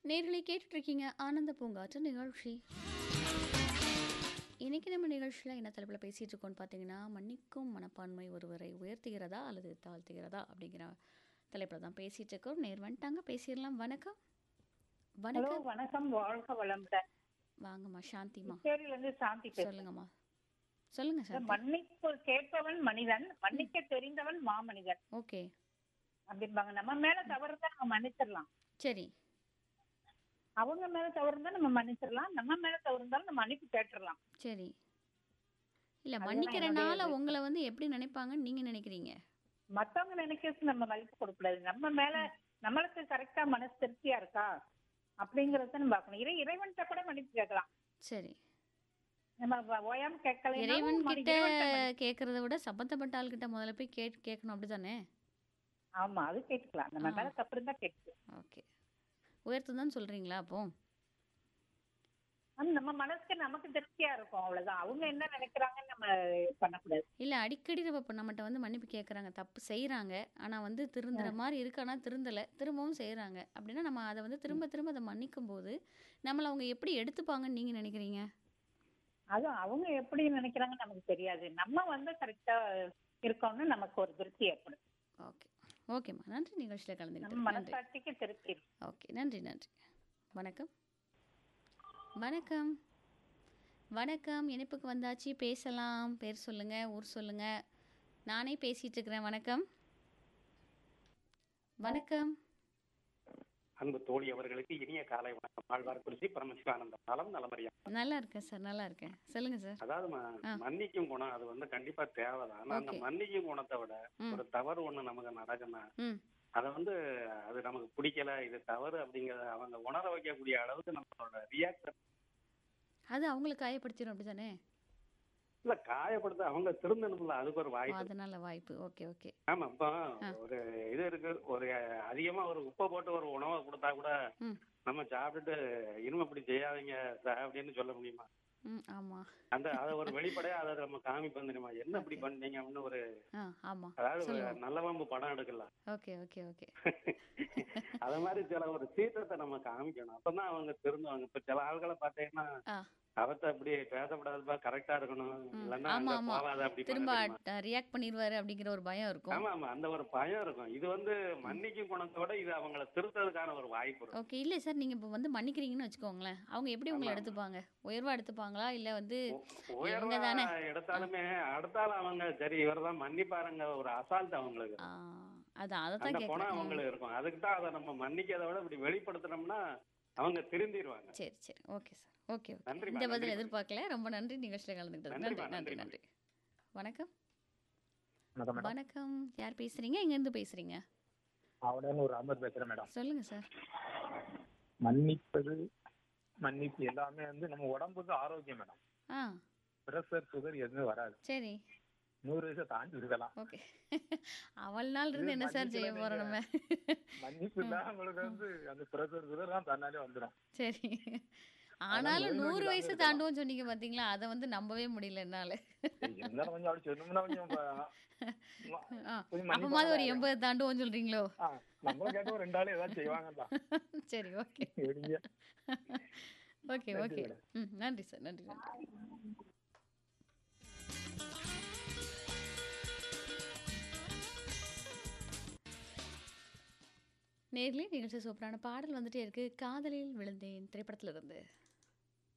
நேர்களை கேட்டுட்ருக்கீங்க ஆனந்த பூங்காற்று நிகழ்ச்சி இன்னைக்கு நம்ம நிகழ்ச்சியில் என்ன தலைப்பில் பேசிகிட்டு இருக்கோம்னு பார்த்தீங்கன்னா மன்னிக்கும் மனப்பான்மை ஒருவரை உயர்த்துகிறதா அல்லது தாழ்த்துகிறதா அப்படிங்கிற தலைப்பில் தான் பேசிகிட்டு இருக்கோம் நேர் வந்துட்டாங்க பேசிடலாம் வணக்கம் ஹலோ வணக்கம் வணக்கம் வாழ்க வளமுடன் வாங்கம்மா சாந்திமா புதுச்சேரியில இருந்து சாந்தி பேசுறேன் சொல்லுங்கம்மா சொல்லுங்க சார் மன்னிப்பு கேட்பவன் மனிதன் மன்னிக்க தெரிந்தவன் மாமனிதன் ஓகே அப்படிம்பாங்க நம்ம மேல தவறு இருந்தா நம்ம மன்னிச்சிடலாம் சரி அவங்க மேல தவறு இருந்தா நம்ம மன்னிச்சிடலாம் நம்ம மேல தவறு இருந்தாலும் நம்ம மன்னிப்பு கேட்டுடலாம் சரி இல்லை அதுதான் மன்னிக்கிறனால என்னுடைய உங்களை வந்து எப்படி நினைப்பாங்கன்னு நீங்கள் நினைக்கிறீங்க மத்தவங்க நினைக்கிறது நம்ம மதிப்பு கொடுக்கக்கூடாது நம்ம மேல நம்மளுக்கு கரெக்டா மனசு திருப்தியா இருக்கா அப்படிங்கறத நம்ம பார்க்கணும் இறை இறைவன்கிட்ட கூட மன்னிப்பு கேட்கலாம் சரி நம்ம வ- ஓயாம கேட்கல இறைவன் கிட்ட கேட்கறத விட சம்பந்தப்பட்ட ஆள்கிட்ட முதல்ல போய் கேட் கேட்கணும் அப்படிதானே ஆமா அது கேட்டுக்கலாம் நம்ம மேல தப்பு இருந்தா கேட்டு ஓகே உயர்த்து தான் சொல்றீங்களா அப்போ ஆனா நம்ம மனசுக்கு நமக்கு திருப்தியா இருக்கும் அவ்வளவுதான் அவங்க என்ன நினைக்கிறாங்கன்னு நம்ம பண்ணக்கூடாது இல்லை அடிக்கடி நம்ம இப்போ நம்மகிட்ட வந்து மன்னிப்பு கேட்குறாங்க தப்பு செய்கிறாங்க ஆனால் வந்து திருந்துற மாதிரி இருக்கு ஆனால் திருந்தலை திரும்பவும் செய்கிறாங்க அப்படின்னா நம்ம அதை வந்து திரும்ப திரும்ப அதை மன்னிக்கும் போது நம்மளை அவங்க எப்படி எடுத்துப்பாங்கன்னு நீங்கள் நினைக்கிறீங்க அது அவங்க எப்படி நினைக்கிறாங்கன்னு நமக்கு தெரியாது நம்ம வந்து கரெக்டா இருக்கோம்னு நமக்கு ஒரு திருப்தி ஏற்படும் ஓகே ஓகேம்மா நன்றி நிகழ்ச்சியில் நம்ம கலந்துக்கிட்டு நன்றி மனசாட்சிக்கு திருப்தி இருக்கும். ஓகே நன்றி நன்றி வணக்கம் வணக்கம் வணக்கம் இணைப்புக்கு வந்தாச்சு பேசலாம் பேர் சொல்லுங்க ஊர் சொல்லுங்க நானே பேசிட்டு இருக்கிறேன் வணக்கம் வணக்கம் அன்பு தோழி அவர்களுக்கு இனிய காலை வணக்கம் ஆழ்வார் குறிச்சி பரமசிவானந்த காலம் நலமறியா நல்லா இருக்கேன் சார் நல்லா இருக்கேன் சொல்லுங்க சார் அதாவது ம- மன்னிக்கும் குணம் அது வந்து கண்டிப்பா தேவைதான் ஆனா அந்த Okay. மன்னிக்கும் குணத்தை விட ம். ஒரு தவறு ஒண்ணு நமக்கு நடக்குன்னா ம் அதை வந்து அது நமக்கு பிடிக்கல இது தவறு அப்படிங்கறத அவங்க உணர வைக்கக்கூடிய அளவுக்கு நம்மளோட ரியாக்ஷன் அது அவங்களுக்கு காயப்படுத்திடும் அப்படிதானே இல்ல காயப்படுத்த அவங்க திருந்தணும்ல அதுக்கு ஒரு ஓ, வாய்ப்பு அதனால வாய்ப்பு ஓகே ஓகே ஆமா இப்போ ஒரு இது இருக்கு ஒரு அதிகமா ஒரு உப்பை போட்டு ஒரு உணவை கொடுத்தா கூட ம் நம்ம சாப்பிட்டுட்டு இனிமே இப்படி செய்யாதீங்க சார் அப்படின்னு சொல்ல முடியுமா ம் ஆமாம் அந்த அத ஒரு வெளிப்படையா அதை நம்ம காமிப்போம் தெரியுமா என்ன இப்படி பண்ணீங்க அப்படின்னு ஒரு ஆ ஆமாம் அதாவது ஒரு சொல்லுவோம் நல்ல வம்பு படம் எடுக்கலாம் ஓகே ஓகே ஓகே அத மாதிரி சில ஒரு சீற்றத்தை நம்ம காமிக்கணும் அப்பதான் அவங்க திருந்துவாங்க இப்ப சில ஆள்களை பார்த்தீங்கன்னா ஆ அவத்த அப்படி பேசப்படாதுப்பா கரெக்டா இருக்கணும் இல்லன்னா ஆமா, அங்க ஆமா. போகாத அப்படி திரும்ப பண்ண தெரியுமா? ரியாக்ட் பண்ணிடுவாரு அப்படிங்கிற ஒரு பயம் இருக்கும் ஆமா ஆமா அந்த ஒரு பயம் இருக்கும் இது வந்து மன்னிக்கும் குணத்தோட இது அவங்கள திருத்ததுக்கான ஒரு வாய்ப்பு இருக்கும் ஓகே இல்லை சார் நீங்கள் இப்போ வந்து மன்னிக்கிறீங்கன்னு வச்சுக்கோங்களேன் அவங்க எப்படி உங்களை ஆமா. எடுத்துப்பாங்க உயர்வா எடுத்துப்பாங்களா இல்லை வந்து உயர்வா இவங்க தானே எடுத்தாலுமே அடுத்தால அவங்க சரி இவர்தான் மன்னிப்பாருங்க ஒரு அசால்ட் அவங்களுக்கு ஆ, அதான் அதை அந்த தான் குணம் கேட்குறேன் அவங்களுக்கு இருக்கும் அதுக்கு தான் அதை நம்ம மன்னிக்கிறத விட இப்படி வெளிப்படுத்தினோம்னா அவங்க திருந்திடுவாங்க சரி சரி ஓகே சார் ஓகே ஓகே நன்றிம்மா, இந்த பதில் நன்றிம்மா. எதிர்பார்க்கல ரொம்ப நன்றி நிகழ்ச்சியில் கலந்துக்கிட்டது நன்றி நன்றிம்மா, நன்றி நன்றிம்மா. நன்றி வணக்கம் வணக்கம் மேடம் வணக்கம் யார் பேசுறீங்க எங்கேருந்து பேசுறீங்க அவடன் ஒரு அமர் பேசுறேன் மேடம் சொல்லுங்க சார் மன்னிப்பது மன்னிப்பு எல்லாமே வந்து நம்ம உடம்புக்கு ஆரோக்கியம் மேடம் ஆ பிரஷர் சுகர் எதுவுமே வராது சரி நூறு வயசை தாண்டி இருக்கலாம் ஓகே அவள் நாள் இருந்து என்ன சார் செய்ய போறோம் நம்ம மன்னிப்பு தான் உங்களுக்கு வந்து அந்த பிரஷர் சுகர் தான் தன்னாலே வந்துடும் சரி ஆனாலும் நோய் நொடி நூறு இல்லாம வயசு இருக்கலாம். தாண்டுவோம் சொன்னீங்க பாத்தீங்களா அதை வந்து நம்பவே முடியல என்னால இருந்தாலும் கொஞ்சம் அப்படி சொன்னோம்னா கொஞ்சம் ப- ஆ, கொஞ்சம் அப்பமாவது ஒரு மன்னிப்பாங்க. எண்பது தாண்டுவோம் சொல்றீங்களோ ஆ, நம்மளும் கேட்ட ஒரு ரெண்டு ஆளு ஏதாவது செய்வாங்கல்ல சரி ஓகே எப்படிங்க ஓகே நன்றி ஓகே மேடம். ம் நன்றி சார் நன்றி நன்றி நேர்லயே நிகழ்ச்சி சூப்பரான பாடல் வந்துட்டே இருக்கு காதலில் விழுந்தேன் திரைப்படத்துல இருந்து